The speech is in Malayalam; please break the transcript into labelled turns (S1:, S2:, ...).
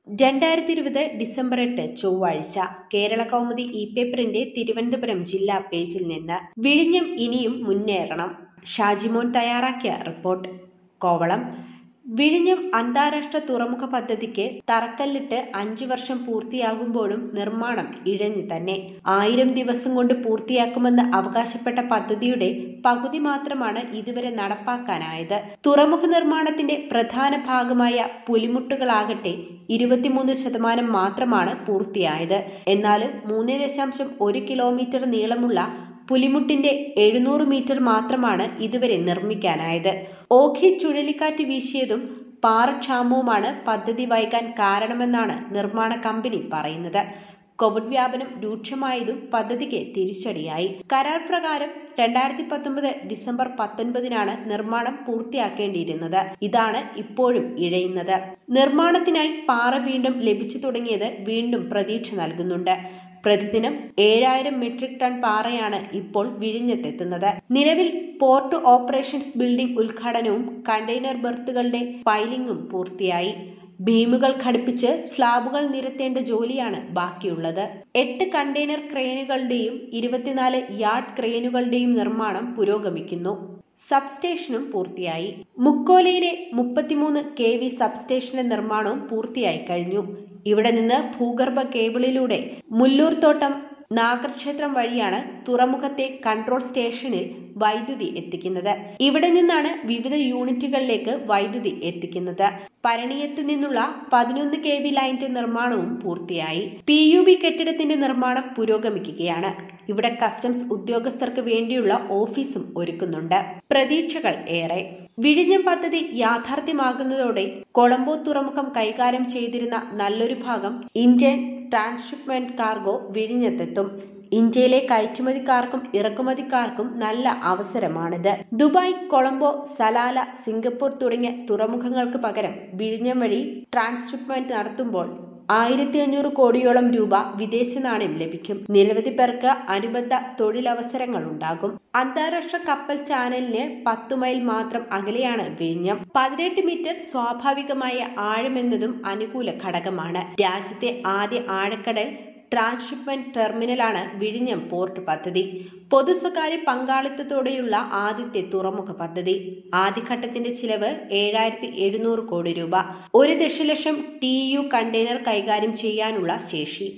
S1: രണ്ടായിരത്തി ഇരുപത് ഡിസംബർ എട്ട് ചൊവ്വാഴ്ച കേരള കൗമുദി ഇ പേപ്പറിന്റെ തിരുവനന്തപുരം ജില്ലാ പേജിൽ നിന്ന് വിഴിഞ്ഞം ഇനിയും മുന്നേറണം ഷാജിമോൻ തയ്യാറാക്കിയ റിപ്പോർട്ട് കോവളം വിഴിഞ്ഞം അന്താരാഷ്ട്ര തുറമുഖ പദ്ധതിക്ക് തറക്കല്ലിട്ട് അഞ്ചു വർഷം പൂർത്തിയാകുമ്പോഴും നിർമ്മാണം ഇഴഞ്ഞു തന്നെ ആയിരം ദിവസം കൊണ്ട് പൂർത്തിയാക്കുമെന്ന് അവകാശപ്പെട്ട പദ്ധതിയുടെ പകുതി മാത്രമാണ് ഇതുവരെ നടപ്പാക്കാനായത് തുറമുഖ നിർമ്മാണത്തിന്റെ പ്രധാന ഭാഗമായ പുലിമുട്ടുകളാകട്ടെ ഇരുപത്തിമൂന്ന് ശതമാനം മാത്രമാണ് പൂർത്തിയായത് എന്നാലും മൂന്ന് ദശാംശം ഒരു കിലോമീറ്റർ നീളമുള്ള പുലിമുട്ടിന്റെ എഴുന്നൂറ് മീറ്റർ മാത്രമാണ് ഇതുവരെ നിർമ്മിക്കാനായത് ഓഖി ചുഴലിക്കാറ്റ് വീശിയതും പാറക്ഷാമവുമാണ് പദ്ധതി വൈകാൻ കാരണമെന്നാണ് നിർമ്മാണ കമ്പനി പറയുന്നത് കോവിഡ് വ്യാപനം രൂക്ഷമായതും പദ്ധതിക്ക് തിരിച്ചടിയായി കരാർ പ്രകാരം രണ്ടായിരത്തി പത്തൊമ്പത് ഡിസംബർ പത്തൊൻപതിനാണ് നിർമ്മാണം പൂർത്തിയാക്കേണ്ടിയിരുന്നത് ഇതാണ് ഇപ്പോഴും ഇഴയുന്നത് നിർമ്മാണത്തിനായി പാറ വീണ്ടും ലഭിച്ചു തുടങ്ങിയത് വീണ്ടും പ്രതീക്ഷ നൽകുന്നുണ്ട് പ്രതിദിനം ഏഴായിരം മെട്രിക് ടൺ പാറയാണ് ഇപ്പോൾ വിഴിഞ്ഞത്തെത്തുന്നത് നിലവിൽ പോർട്ട് ഓപ്പറേഷൻസ് ബിൽഡിംഗ് ഉദ്ഘാടനവും കണ്ടെയ്നർ ബെർത്തുകളുടെ പൈലിംഗും പൂർത്തിയായി ബീമുകൾ ഘടിപ്പിച്ച് സ്ലാബുകൾ നിരത്തേണ്ട ജോലിയാണ് ബാക്കിയുള്ളത് എട്ട് കണ്ടെയ്നർ ക്രെയിനുകളുടെയും ഇരുപത്തിനാല് യാർഡ് ക്രെയിനുകളുടെയും നിർമ്മാണം പുരോഗമിക്കുന്നു സബ്സ്റ്റേഷനും പൂർത്തിയായി മുക്കോലയിലെ മുപ്പത്തിമൂന്ന് കെ വി സബ്സ്റ്റേഷന്റെ നിർമ്മാണവും പൂർത്തിയായി കഴിഞ്ഞു ഇവിടെ നിന്ന് ഭൂഗർഭ കേബിളിലൂടെ മുല്ലൂർത്തോട്ടം നാഗർക്ഷേത്രം വഴിയാണ് തുറമുഖത്തെ കൺട്രോൾ സ്റ്റേഷനിൽ വൈദ്യുതി എത്തിക്കുന്നത് ഇവിടെ നിന്നാണ് വിവിധ യൂണിറ്റുകളിലേക്ക് വൈദ്യുതി എത്തിക്കുന്നത് പരണിയത്ത് നിന്നുള്ള പതിനൊന്ന് കെ വി ലൈന്റെ നിർമ്മാണവും പൂർത്തിയായി പി യു ബി കെട്ടിടത്തിന്റെ നിർമ്മാണം പുരോഗമിക്കുകയാണ് ഇവിടെ കസ്റ്റംസ് ഉദ്യോഗസ്ഥർക്ക് വേണ്ടിയുള്ള ഓഫീസും ഒരുക്കുന്നുണ്ട് പ്രതീക്ഷകൾ ഏറെ വിഴിഞ്ഞം പദ്ധതി യാഥാർത്ഥ്യമാകുന്നതോടെ കൊളംബോ തുറമുഖം കൈകാര്യം ചെയ്തിരുന്ന നല്ലൊരു ഭാഗം ഇന്ത്യൻ ട്രാൻസ്ഷിപ്മെന്റ് കാർഗോ വിഴിഞ്ഞത്തെത്തും ഇന്ത്യയിലെ കയറ്റുമതിക്കാർക്കും ഇറക്കുമതിക്കാർക്കും നല്ല അവസരമാണിത് ദുബായ് കൊളംബോ സലാല സിംഗപ്പൂർ തുടങ്ങിയ തുറമുഖങ്ങൾക്ക് പകരം വിഴിഞ്ഞം വഴി ട്രാൻസ്ഷിപ്മെന്റ് നടത്തുമ്പോൾ ആയിരത്തി അഞ്ഞൂറ് കോടിയോളം രൂപ വിദേശ നാണ്യം ലഭിക്കും നിരവധി പേർക്ക് അനുബന്ധ തൊഴിലവസരങ്ങൾ ഉണ്ടാകും അന്താരാഷ്ട്ര കപ്പൽ ചാനലിന് പത്തു മൈൽ മാത്രം അകലെയാണ് വിഴിഞ്ഞം പതിനെട്ട് മീറ്റർ സ്വാഭാവികമായ ആഴമെന്നതും അനുകൂല ഘടകമാണ് രാജ്യത്തെ ആദ്യ ആഴക്കടൽ ട്രാൻസ്ഷിപ്മെന്റ് ടെർമിനലാണ് വിഴിഞ്ഞം പോർട്ട് പദ്ധതി പൊതു സ്വകാര്യ പങ്കാളിത്തത്തോടെയുള്ള ആദ്യത്തെ തുറമുഖ പദ്ധതി ആദ്യഘട്ടത്തിന്റെ ചിലവ് ഏഴായിരത്തി എഴുന്നൂറ് കോടി രൂപ ഒരു ദശലക്ഷം ടി യു കണ്ടെയ്നർ കൈകാര്യം ചെയ്യാനുള്ള ശേഷി